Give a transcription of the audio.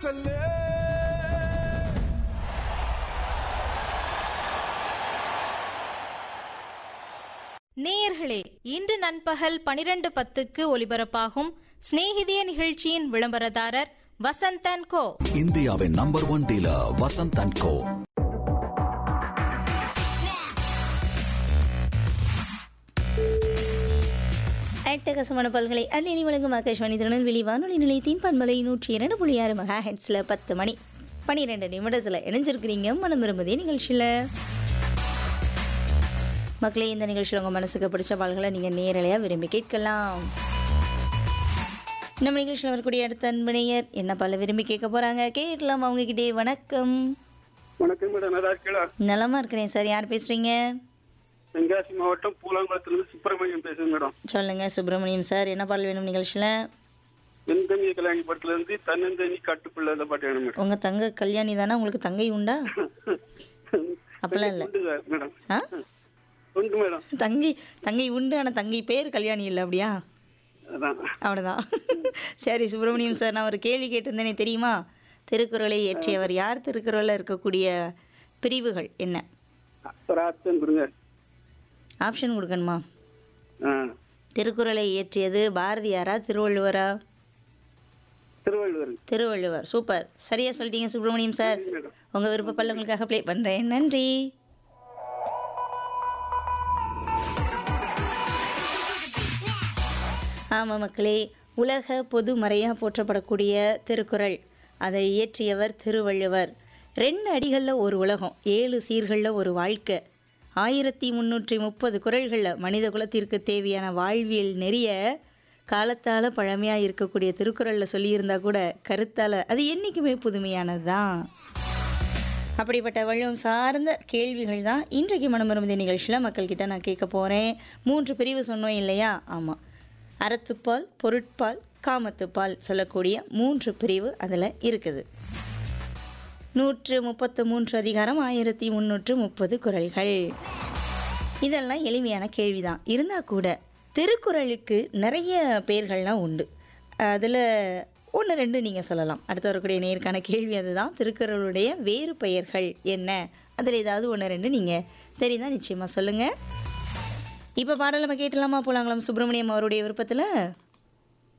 சொல்லு நேயர்களே இன்று நண்பகல் பனிரெண்டு பத்துக்கு ஒலிபரப்பாகும் சிநேகிதிய நிகழ்ச்சியின் விளம்பரதாரர் வசந்தன் கோ இந்தியாவின் number one dealer Vasanth and co அட்டகசமான பல்கலை அந்நிலை வழங்கும் ஆகாஷ்வாணி திருநெல்வேலி வானொலி நிலையத்தின் பண்பலை நூற்றி இரண்டு புள்ளி ஆறு மெகா ஹெட்ஸில் பத்து மணி பன்னிரெண்டு நிமிடத்தில் இணைஞ்சிருக்கிறீங்க மனம் விரும்புதே நிகழ்ச்சியில் மக்களே இந்த நிகழ்ச்சியில் உங்கள் மனசுக்கு பிடிச்ச பால்களை நீங்கள் நேரலையாக விரும்பி கேட்கலாம் நம்ம நிகழ்ச்சியில் வரக்கூடிய அடுத்த அன்பனையர் என்ன பால விரும்பி கேட்க போகிறாங்க கேட்கலாம் அவங்ககிட்டே வணக்கம் வணக்கம் மேடம் நல்லா இருக்கீங்களா நலமாக இருக்கிறேன் சார் யார் பேசுகிறீங்க தென்காசி மாவட்டம் பூலாங்குளத்திலிருந்து சுப்பிரமணியம் பேசுறேன் மேடம் சொல்லுங்கள் சுப்பிரமணியம் சார் என்ன பாடல் வேணும் நிகழ்ச்சியில் வெண்தங்கிய கல்யாணி படத்துல இருந்து தன்னந்தனி காட்டுக்குள்ள அந்த பாட்டு வேணும் மேடம் உங்க தங்க கல்யாணி தானே உங்களுக்கு தங்கை உண்டா அப்பெல்லாம் இல்லை உண்டு சார் மேடம் ஆ உண்டு மேடம் தங்கை தங்கை உண்டு ஆனால் தங்கை பேர் கல்யாணி இல்லை அப்படியா அதான் அவ்வளோதான் சரி சுப்பிரமணியம் சார் நான் ஒரு கேள்வி கேட்டிருந்தேனே தெரியுமா திருக்குறளை இயற்றியவர் யார் திருக்குறளில் இருக்கக்கூடிய பிரிவுகள் என்ன ஒரு ஆப்ஷன் கொடுங்க ஆப்ஷன் கொடுக்கணுமா ஆ திருக்குறளை இயற்றியது பாரதியாரா திருவள்ளுவரா திருவள்ளுவர் திருவள்ளுவர் சூப்பர் சரியா சொல்லிட்டீங்க சுப்பிரமணியம் சார் உங்கள் விருப்ப பல்லவங்களுக்காக ப்ளே பண்ணுறேன் நன்றி ஆமாம் மக்களே உலக பொது மறையாக போற்றப்படக்கூடிய திருக்குறள் அதை இயற்றியவர் திருவள்ளுவர் ரெண்டு அடிகளில் ஒரு உலகம் ஏழு சீர்களில் ஒரு வாழ்க்கை ஆயிரத்தி முந்நூற்றி முப்பது குறள்களில் மனித குலத்திற்கு தேவையான வாழ்வியல் நெறிய காலத்தால் பழமையாக இருக்கக்கூடிய திருக்குறளில் சொல்லியிருந்தா கூட கருத்தால் அது என்றைக்குமே புதுமையானது தான் அப்படிப்பட்ட வள்ளுவம் சார்ந்த கேள்விகள் தான் இன்றைக்கு மனமருமதி நிகழ்ச்சியில் மக்கள்கிட்ட நான் கேட்க போகிறேன் மூன்று பிரிவு சொன்னோம் இல்லையா ஆமாம் அறத்துப்பால் பொருட்பால் காமத்துப்பால் சொல்லக்கூடிய மூன்று பிரிவு அதில் இருக்குது நூற்று முப்பத்து மூன்று அதிகாரம் ஆயிரத்தி முந்நூற்று முப்பது குறள்கள் இதெல்லாம் எளிமையான கேள்விதான் இருந்தால் கூட திருக்குறளுக்கு நிறைய பெயர்கள்லாம் உண்டு அதில் ஒன்று ரெண்டு நீங்கள் சொல்லலாம் அடுத்து வரக்கூடிய நேருக்கான கேள்வி அதுதான் திருக்குறளுடைய வேறு பெயர்கள் என்ன அதில் ஏதாவது ஒன்று ரெண்டு நீங்கள் தெரிந்தால் நிச்சயமாக சொல்லுங்கள் இப்போ பாடல் நம்ம கேட்டலாமா போலாங்களாம் சுப்பிரமணியம் அவருடைய விருப்பத்தில்